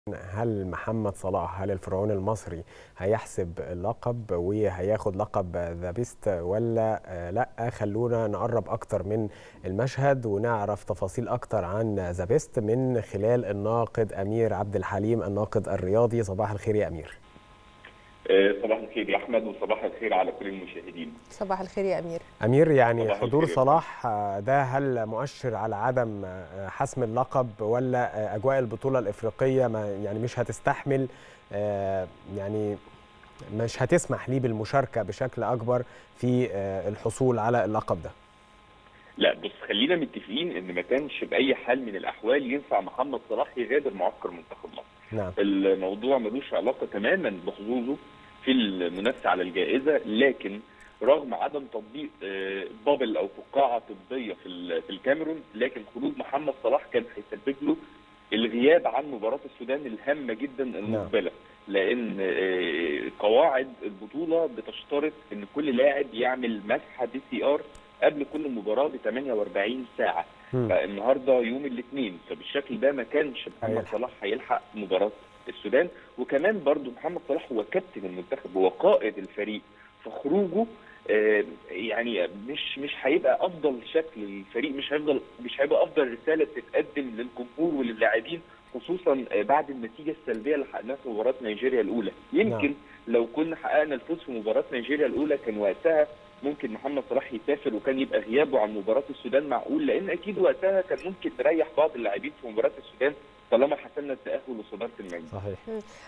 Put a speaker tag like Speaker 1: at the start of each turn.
Speaker 1: هل محمد صلاح هل الفرعون المصري هيحسب اللقب وهياخد لقب ذا بيست ولا لا خلونا نقرب اكتر من المشهد ونعرف تفاصيل اكتر عن ذا بيست من خلال الناقد امير عبد الحليم الناقد الرياضي صباح الخير يا امير
Speaker 2: صباح الخير يا احمد وصباح الخير على كل المشاهدين
Speaker 3: صباح الخير يا امير
Speaker 1: امير يعني
Speaker 2: صباح
Speaker 1: حضور
Speaker 2: الخير.
Speaker 1: صلاح ده هل مؤشر على عدم حسم اللقب ولا اجواء البطوله الافريقيه ما يعني مش هتستحمل آه، يعني مش هتسمح ليه بالمشاركه بشكل اكبر في آه، الحصول على اللقب ده
Speaker 2: لا بص خلينا متفقين ان ما كانش باي حال من الاحوال ينفع محمد صلاح يغادر معسكر منتخب مصر
Speaker 1: نعم
Speaker 2: الموضوع ملوش علاقه تماما بحظوظه في المنافسه على الجائزه لكن رغم عدم تطبيق آه، بابل او فقاعه طبيه في ال- في الكاميرون لكن خروج محمد صلاح كان هيسبب له الغياب عن مباراه السودان الهامه جدا المقبله لان آه، قواعد البطوله بتشترط ان كل لاعب يعمل مسحه بي سي ار قبل كل مباراه ب 48 ساعه
Speaker 1: مم.
Speaker 2: فالنهارده يوم الاثنين فبالشكل ده ما كانش محمد
Speaker 1: هيلحق.
Speaker 2: صلاح هيلحق مباراه السودان وكمان برضو محمد صلاح هو كابتن المنتخب هو قائد الفريق فخروجه آه، يعني مش مش هيبقى افضل شكل للفريق مش هيفضل مش هيبقى افضل رساله تتقدم للجمهور وللاعبين خصوصا آه، بعد النتيجه السلبيه اللي حققناها في مباراه نيجيريا الاولى يمكن
Speaker 1: نعم.
Speaker 2: لو كنا حققنا الفوز في مباراه نيجيريا الاولى كان وقتها ممكن محمد صلاح يسافر وكان يبقى غيابه عن مباراه السودان معقول لان اكيد وقتها كان ممكن نريح بعض اللاعبين في مباراه السودان طالما حسمنا التاهل وصداره المجد
Speaker 1: صحيح